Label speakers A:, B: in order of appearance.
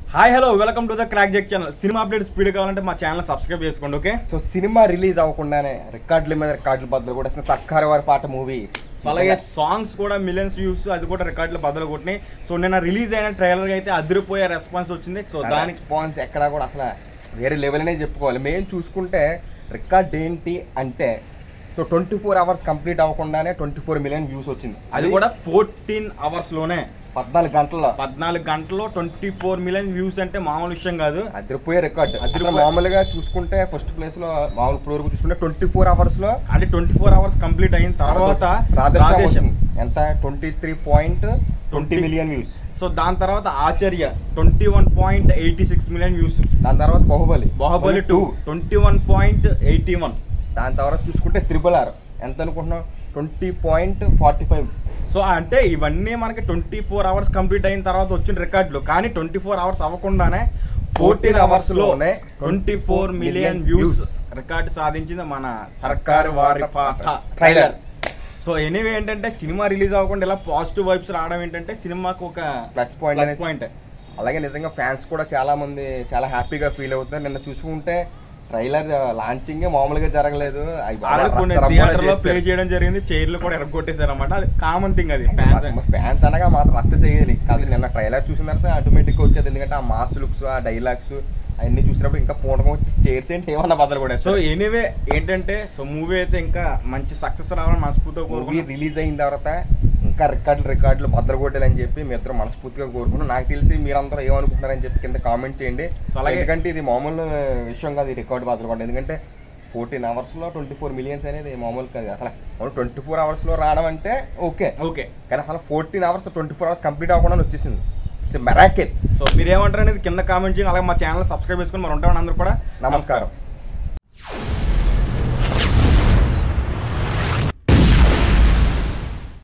A: Hi hello welcome to the crack jack channel cinema update speed కావాలంటే మా channel subscribe చేసుకోండి okay
B: so cinema release అవ్వకుండానే రికార్డుల మీద రికార్డులు బద్దలు కూడా వస్తుంది సర్కారు వారి పాట మూవీ
A: సో అలాగే సాంగ్స్ కూడా మిలియన్స్ వ్యూస్ అది కూడా రికార్డులు బద్దలు కొట్టినాయి సో నిన్న రిలీజ్ అయిన ట్రైలర్ అయితే అదిరిపోయే రెస్పాన్స్ వచ్చింది సో దానికి
B: రెస్పాన్స్ ఎక్కడా కూడా అసలు వేరే లెవెల్ అనే చెప్పుకోవాలి మేము చూసుకుంటే రికార్డ్ ఏంటి అంటే so twenty four hours complete అవ్వకుండానే ట్వంటీ ఫోర్ మిలియన్ వ్యూస్ వచ్చింది
A: అది కూడా ఫోర్టీన్ అవర్స్ లోనే
B: పద్నాలుగు గంటల్లో
A: పద్నాలుగు గంటల్లో ట్వంటీ ఫోర్ మిలియన్ వ్యూస్ అంటే మామూలు విషయం కాదు
B: అదిరిపోయే రికార్డ్ అదిరిపోయి
A: అదిరిపోయే-
B: మామూలుగా చూసుకుంటే ఫస్ట్ ప్లేస్ లో మామూలు ఇప్పుడు వరకు చూసుకుంటే ట్వంటీ ఫోర్ అవర్స్ లో
A: అంటే ట్వంటీ ఫోర్ అవర్స్ కంప్లీట్ అయిన తర్వాత
B: రాధేశ్యామ్
A: రాధేశ్యామ్.
B: వచ్చింది. ఎంత twenty three point twenty
A: 20
B: million views
A: so దాని తర్వాత Acharya twenty one point eighty six million views
B: దాని తర్వాత Baahubali
A: Baahubali two twenty one point eighty one
B: దాని తర్వాత చూసుకుంటే త్రిబుల్ ఆర్ ఎంత అనుకుంటున్నాం twenty point forty five
A: so అంటే ఇవన్నీ మనకి ట్వంటీ ఫోర్ అవర్స్ కంప్లీట్ అయిన తర్వాత వచ్చిన రికార్డులు కానీ ట్వంటీ ఫోర్ అవర్స్ అవ్వకుండానే ఫోర్టీన్ అవర్స్ లోనే twenty four million views record సాధించింది మన Sarkaru Vaari Paata trailer so anyway ఏంటంటే సినిమా రిలీజ్ అవ్వకుండా ఇలా పాజిటివ్ వైబ్స్ రావడం ఏంటంటే సినిమాకు ఒక
B: ప్లస్ పాయింట్
A: ప్లస్ పాయింట్
B: అలాగే నిజంగా ఫ్యాన్స్ కూడా చాలా మంది చాలా హ్యాపీగా ఫీల్ అవుతున్నారు నిన్న చూసుకుంటే ట్రైలర్ లాంచింగ్ మామూలుగా జరగలేదు అవి బాగా
A: ఆల్రెడీ కొన్ని
B: రచ్చరమ్మగా
A: థియేటర్ లో ప్లే
B: చేశారు.
A: చేయడం జరిగింది చైర్లు కూడా ఎరగొట్టేశారు అనమాట అది కామన్ థింగ్ అది ఫ్యాన్స్
B: ఫ్యాన్స్ అనగా మాత్రం రచ్చ చేయాలి కాదు నిన్న ట్రైలర్ చూసిన తర్వాత ఆటోమేటిక్గా వచ్చేది ఎందుకంటే ఆ మాస్ లుక్స్ ఆ డైలాగ్స్ అవన్నీ చూసినప్పుడు ఇంకా పూనకం వచ్చి చైర్స్ ఏంటి ఏమన్నా బదులు కూడా
A: సో ఎనీవే ఏంటంటే సో మూవీ అయితే ఇంకా మంచి సక్సెస్ రావాలని మనస్ఫూర్తిగా
B: మూవీ
A: కోరుకుంటున్నాను
B: రిలీజ్ అయిన తర్వాత ఇంకా రికార్డులు రికార్డులు బద్దలు కొట్టాలని చెప్పి మీ ఇద్దరు మనస్ఫూర్తిగా కోరుకున్నాం నాకు తెలిసి మీరందరూ ఏమనుకుంటున్నారని చెప్పి కింద కామెంట్ చేయండి
A: సో అలాగే-
B: ఎందుకంటే ఇది మామూలు విషయం కాదు ఈ రికార్డు బద్దలు కొట్టడం ఎందుకంటే ఫోర్టీన్ అవర్స్లో ట్వంటీ ఫోర్ మిలియన్స్ అనేది మామూలు కాదు అసలు ట్వంటీ ఫోర్ అవర్స్లో రావడం అంటే ఓకే
A: ఓకే
B: కానీ అసలు fourteen hours twenty four hours complete అవ్వకుండా వచ్చేసింది ఇట్స్ మెరాకెల్
A: సో మీరు ఏమంటారు అనేది కింద కామెంట్ చేయండి అలాగే మా ఛానల్ సబ్స్క్రైబ్ చేసుకొని మరి ఉంటామని అందరూ కూడా
B: నమస్కారం